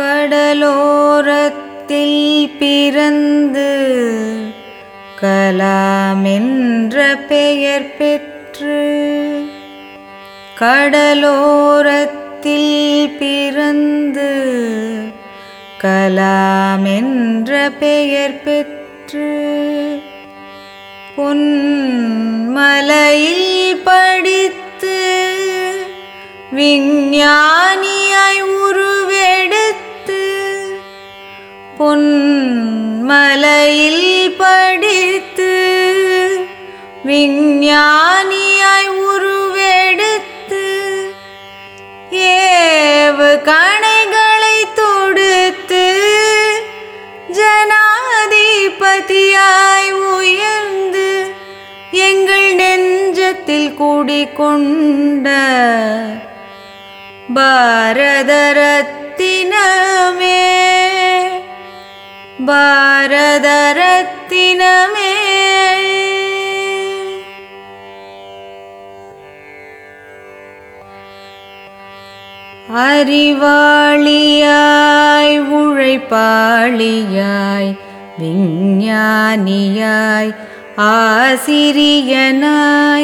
கடலோரத்தில் பிறந்து கலாம் என்ற பெயர் பெற்று கடலோரத்தில் பிறந்து கலாம் என்ற பெயர் பெற்று பொன்மலையில் படித்து விஞ்ஞானியாய் உருவெடுத்து பொன்மலையில் படித்து விஞ்ஞானியாய் உருவெடுத்து ஏவு கணைகளை தொடுத்து ஜனாதிபதியாய் உயர்ந்து எங்கள் நெஞ்சத்தில் குடிகொண்ட பாரத ரத்தினமே பாரத ரத்தினமே அறிவாளியாய் உழைப்பாளியாய் விஞ்ஞானியாய் ஆசிரியனாய்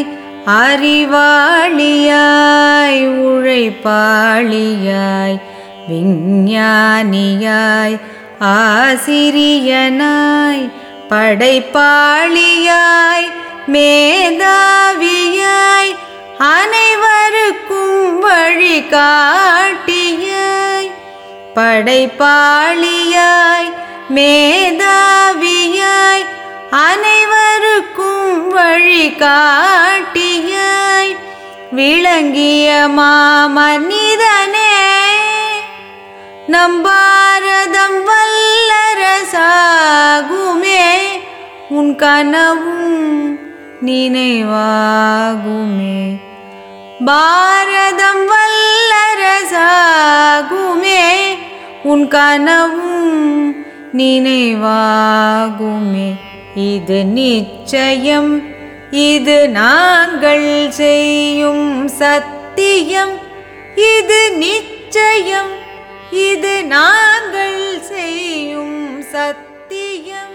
அறிவாளியாய் உழைப்பாளியாய் விஞ்ஞானியாய் ஆசிரியனாய் படைப்பாளியாய் மேதாவியாய் அனைவருக்கும் வழிகாட்டியாய் படைப்பாளியாய் மேதாவியாய் அனைவருக்கும் வழிகாட்டியாய் விளங்கிய மாமனிதனே நம் பாரதம் வல்லரசாகுமே உன் கனவும் நினைவாகுமே பாரதம் வல்லரசாகுமே உன் கனவும் நினைவாகுமே இது நிச்சயம் இது நாங்கள் செய்யும் சத்தியம் இது நிச்சயம் இது நாங்கள் செய்யும் சத்தியம்